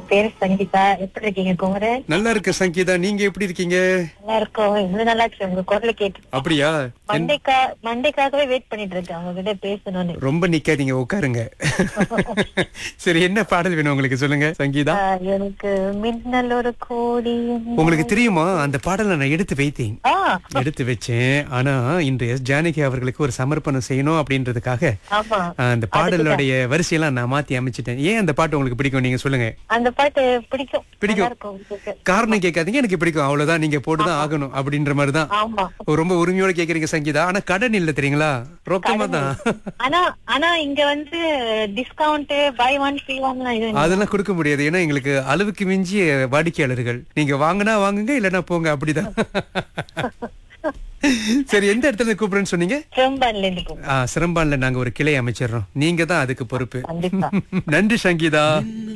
பேரு சங்கீதா எப்படி இருக்கீங்க குமரன் நல்லா இருக்க சங்கீதா நீங்க எப்படி இருக்கீங்க நல்லா இருக்கோம் இவ்வளவு நல்லா இருக்கு உங்க குரலை கேட்டு அப்படியா மண்டேக்கா மண்டேக்காகவே வெயிட் பண்ணிட்டு இருக்கேன் அவங்க கிட்ட பேசணும்னு ரொம்ப நிக்காதீங்க உட்காருங்க சரி என்ன பாடல் வேணும் உங்களுக்கு சொல்லுங்க சங்கீதா ஆஹ், எனக்கு மின்னல் ஒரு கோடி உங்களுக்கு தெரியுமா அந்த பாடலை நான் எடுத்து வைத்தேன் ஆ எடுத்து வச்சேன் ஆனா இன்று எஸ் ஜானகி அவர்களுக்கு ஒரு சமர்ப்பணம் செய்யணும் அப்படின்றதுக்காக ஆமா ஆஹ், அந்த பாடலுடைய வரிசையெல்லாம் நான் மாத்தி அமைச்சிட்டேன் ஏன் அந்த பாட்டு உங்களுக்கு பிடிக்கும் நீங்க சொல்லுங்க அந்த பாட்டு பிடிக்கும் பிடிக்கும். நல்லா இருக்கும் உங்களுக்கு. காரணம் கேட்காதீங்க எனக்கு பிடிக்கும் அவ்வளவுதான் நீங்க போட்டுதான் ஆகணும் அப்படின்ற மாதிரி தான் ஆமா ரொம்ப உரிமையோட கேக்குறீங்க சங்கீதா ஆனா கடன் இல்ல தெரியுங்களா ரொக்கமா தான் ஆனா ஆனா இங்க வந்து டிஸ்கவுண்ட் பை ஒன் ஃப்ரீ ஒன்லாம் இது இல்ல. அதெல்லாம் கொடுக்க முடியாது ஏன்னா எங்களுக்கு அளவுக்கு மிஞ்சிய வாடிக்கையாளர்கள் நீங்க வாங்கினா வாங்குங்க இல்லைன்னா போங்க அப்படிதான் சரி எந்த இடத்துல இருந்து கூப்பிடுறேன்னு சொன்னீங்க செம்பன்ல இருந்து கூப்பிடுறேன். ஆ, சிரம்பான்ல நாங்க ஒரு கிளை அமைச்சிடுறோம் நீங்க தான் அதுக்கு பொறுப்பு கண்டிப்பா நன்றி சங்கீதா